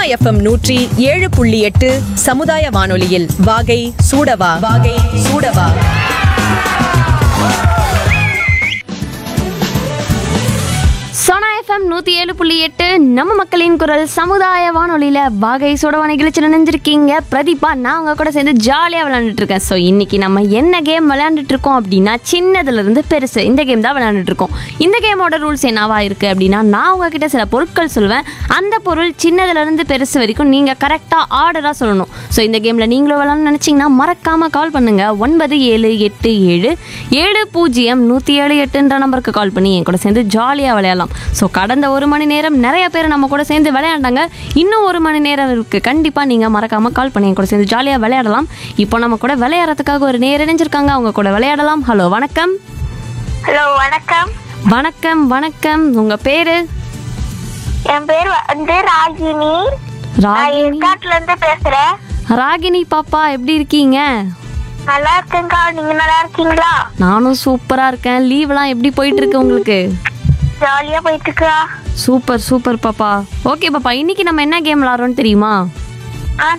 FM நூற்றி ஏழு புள்ளி எட்டு சமுதாய வானொலியில் வாகை சூடவா வாகை சூடவா சோனா எஃப்எம் நூற்றி ஏழு புள்ளி எட்டு நம்ம மக்களின் குரல் சமுதாய வானொலியில் வாகை சோடவா நிகழ்ச்சியில் நினைஞ்சிருக்கீங்க பிரதீபா நான் உங்க கூட சேர்ந்து ஜாலியாக விளையாண்டுட்டு இருக்கேன் ஸோ இன்னைக்கு நம்ம என்ன கேம் விளையாண்டுட்டு இருக்கோம் அப்படின்னா சின்னதுலேருந்து பெருசு இந்த கேம் தான் விளையாண்டுட்டு இருக்கோம் இந்த கேமோட ரூல்ஸ் என்னவா இருக்குது அப்படின்னா நான் உங்ககிட்ட சில பொருட்கள் சொல்லுவேன் அந்த பொருள் சின்னதுலேருந்து பெருசு வரைக்கும் நீங்கள் கரெக்டாக ஆர்டராக சொல்லணும் ஸோ இந்த கேமில் நீங்களும் விளையாடணும்னு நினச்சிங்கன்னா மறக்காமல் கால் பண்ணுங்கள் ஒன்பது ஏழு எட்டு ஏழு ஏழு பூஜ்ஜியம் நூற்றி ஏழு எட்டுன்ற நம்பருக்கு கால் பண்ணி என் கூட சேர்ந்து ஜாலியாக விளையாடலாம் ஸோ கடந்த ஒரு மணி நேரம் நிறைய பேர் நம்ம கூட சேர்ந்து விளையாண்டாங்க இன்னும் ஒரு மணி நேரம் இருக்குது கண்டிப்பாக நீங்கள் மறக்காமல் கால் பண்ணி என் கூட சேர்ந்து ஜாலியாக விளையாடலாம் இப்போ நம்ம கூட விளையாடுறதுக்காக ஒரு நேரம் இணைஞ்சிருக்காங்க அவங்க கூட விளையாடலாம் ஹலோ வணக்கம் ஹலோ வணக்கம் வணக்கம் வணக்கம் உங்கள் பேர் என் பேர் வந்து ராகினி நான் ராகினி ஏற்காட்டுல இருந்து பேசுறேன் ராகினி பாப்பா எப்படி இருக்கீங்க நல்லா இருக்கேன்க்கா நீங்க நல்லா இருக்கீங்களா நானும் சூப்பராக இருக்கேன் லீவ்லாம் எப்படி போயிட்டு இருக்கு உங்களுக்கு ஜாலியா போயிட்டு இருக்கா சூப்பர் சூப்பர் பாப்பா ஓகே பாப்பா இன்னைக்கு நம்ம என்ன கேம் விளாட்றோம்னு தெரியுமா